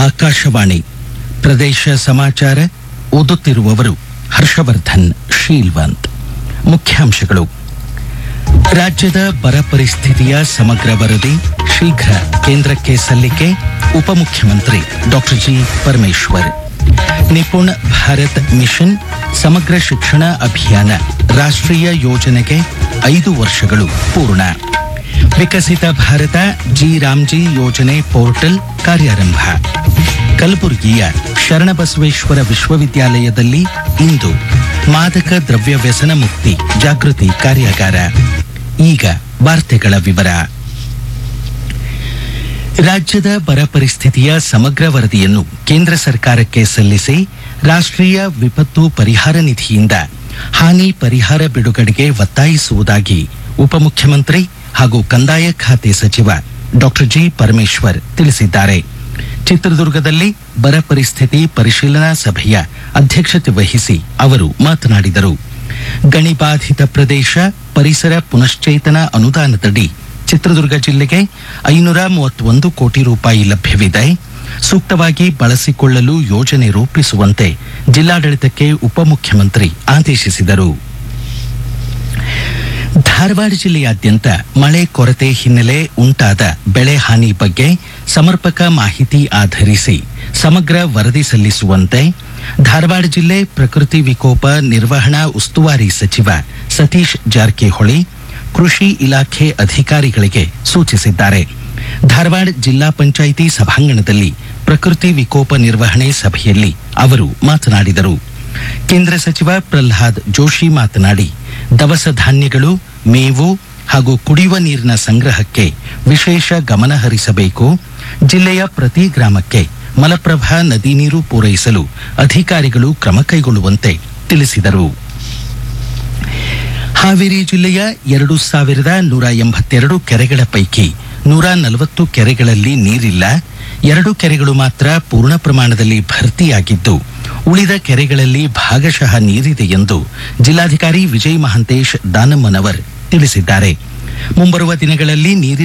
ಆಕಾಶವಾಣಿ ಪ್ರದೇಶ ಸಮಾಚಾರ ಓದುತ್ತಿರುವವರು ಹರ್ಷವರ್ಧನ್ ಶೀಲ್ವಂತ್ ಮುಖ್ಯಾಂಶಗಳು ರಾಜ್ಯದ ಬರ ಪರಿಸ್ಥಿತಿಯ ಸಮಗ್ರ ವರದಿ ಶೀಘ್ರ ಕೇಂದ್ರಕ್ಕೆ ಸಲ್ಲಿಕೆ ಉಪಮುಖ್ಯಮಂತ್ರಿ doctor G Parameshwar Nipun Bharat mission ಸಮಗ್ರ ಶಿಕ್ಷಣ ಅಭಿಯಾನ ರಾಷ್ಟ್ರೀಯ ಯೋಜನೆಗೆ ಐದು ವರ್ಷಗಳು ಪೂರ್ಣ ವಿಕಸಿತ ಭಾರತ ಜಿ ರಾಮ್ಜಿ ಯೋಜನೆ ಪೋರ್ಟಲ್ ಕಾರ್ಯಾರಂಭ ಕಲಬುರಗಿಯ ಶರಣಬಸವೇಶ್ವರ ವಿಶ್ವವಿದ್ಯಾಲಯದಲ್ಲಿ ಇಂದು ಮಾದಕ ದ್ರವ್ಯ ವ್ಯಸನ ಮುಕ್ತಿ ಜಾಗೃತಿ ಕಾರ್ಯಾಗಾರ ಈಗ ವಾರ್ತೆಗಳ ವಿವರ ರಾಜ್ಯದ ಬರ ಪರಿಸ್ಥಿತಿಯ ಸಮಗ್ರ ವರದಿಯನ್ನು ಕೇಂದ್ರ ಸರ್ಕಾರಕ್ಕೆ ಸಲ್ಲಿಸಿ ರಾಷ್ಟ್ರೀಯ ವಿಪತ್ತು ಪರಿಹಾರ ನಿಧಿಯಿಂದ ಹಾನಿ ಪರಿಹಾರ ಬಿಡುಗಡೆಗೆ ಒತ್ತಾಯಿಸುವುದಾಗಿ ಉಪಮುಖ್ಯಮಂತ್ರಿ ಹಾಗೂ ಕಂದಾಯ ಖಾತೆ ಸಚಿವ ಡಾಕ್ಟರ್ ಜಿ ಪರಮೇಶ್ವರ್ ತಿಳಿಸಿದ್ದಾರೆ ಚಿತ್ರದುರ್ಗದಲ್ಲಿ ಬರ ಪರಿಸ್ಥಿತಿ ಪರಿಶೀಲನಾ ಸಭೆಯ ಅಧ್ಯಕ್ಷತೆ ವಹಿಸಿ ಅವರು ಮಾತನಾಡಿದರು ಗಣಿಬಾಧಿತ ಪ್ರದೇಶ ಪರಿಸರ ಪುನಶ್ಚೇತನ ಅನುದಾನದಡಿ ಚಿತ್ರದುರ್ಗ ಜಿಲ್ಲೆಗೆ ಐನೂರ ಮೂವತ್ತೊಂದು ಕೋಟಿ ರೂಪಾಯಿ ಲಭ್ಯವಿದೆ ಸೂಕ್ತವಾಗಿ ಬಳಸಿಕೊಳ್ಳಲು ಯೋಜನೆ ರೂಪಿಸುವಂತೆ ಜಿಲ್ಲಾಡಳಿತಕ್ಕೆ ಉಪಮುಖ್ಯಮಂತ್ರಿ ಆದೇಶಿಸಿದರು ಧಾರವಾಡ ಜಿಲ್ಲೆಯಾದ್ಯಂತ ಮಳೆ ಕೊರತೆ ಹಿನ್ನೆಲೆ ಉಂಟಾದ ಬೆಳೆ ಹಾನಿ ಬಗ್ಗೆ ಸಮರ್ಪಕ ಮಾಹಿತಿ ಆಧರಿಸಿ ಸಮಗ್ರ ವರದಿ ಸಲ್ಲಿಸುವಂತೆ ಧಾರವಾಡ ಜಿಲ್ಲೆ ಪ್ರಕೃತಿ ವಿಕೋಪ ನಿರ್ವಹಣಾ ಉಸ್ತುವಾರಿ ಸಚಿವ ಸತೀಶ್ ಜಾರಕಿಹೊಳಿ ಕೃಷಿ ಇಲಾಖೆ ಅಧಿಕಾರಿಗಳಿಗೆ ಸೂಚಿಸಿದ್ದಾರೆ ಧಾರವಾಡ ಜಿಲ್ಲಾ ಪಂಚಾಯಿತಿ ಸಭಾಂಗಣದಲ್ಲಿ ಪ್ರಕೃತಿ ವಿಕೋಪ ನಿರ್ವಹಣೆ ಸಭೆಯಲ್ಲಿ ಅವರು ಮಾತನಾಡಿದರು ಕೇಂದ್ರ ಸಚಿವ ಪ್ರಹ್ಲಾದ್ ಜೋಶಿ ಮಾತನಾಡಿ ದವಸ ಧಾನ್ಯಗಳು ಮೇವು ಹಾಗೂ ಕುಡಿಯುವ ನೀರಿನ ಸಂಗ್ರಹಕ್ಕೆ ವಿಶೇಷ ಗಮನ ಹರಿಸಬೇಕು ಜಿಲ್ಲೆಯ ಪ್ರತಿ ಗ್ರಾಮಕ್ಕೆ ಮಲಪ್ರಭಾ ನದಿ ನೀರು ಪೂರೈಸಲು ಅಧಿಕಾರಿಗಳು ಕ್ರಮ ಕೈಗೊಳ್ಳುವಂತೆ ತಿಳಿಸಿದರು ಹಾವೇರಿ ಜಿಲ್ಲೆಯ ಎರಡು ಸಾವಿರದ ನೂರ ಎಂಬತ್ತೆರಡು ಕೆರೆಗಳ ಪೈಕಿ ನೂರ ನಲವತ್ತು ಕೆರೆಗಳಲ್ಲಿ ನೀರಿಲ್ಲ ಎರಡು ಕೆರೆಗಳು ಮಾತ್ರ ಪೂರ್ಣ ಪ್ರಮಾಣದಲ್ಲಿ ಭರ್ತಿಯಾಗಿದ್ದು ಉಳಿದ ಕೆರೆಗಳಲ್ಲಿ ಭಾಗಶಃ ನೀರಿದೆ ಎಂದು ಜಿಲ್ಲಾಧಿಕಾರಿ ವಿಜಯ್ ಮಹಾಂತೇಶ್ ದಾನಮ್ಮನವರ್ ತಿಳಿಸಿದ್ದಾರೆ ಮುಂಬರುವ ದಿನಗಳಲ್ಲಿ ನೀರಿನ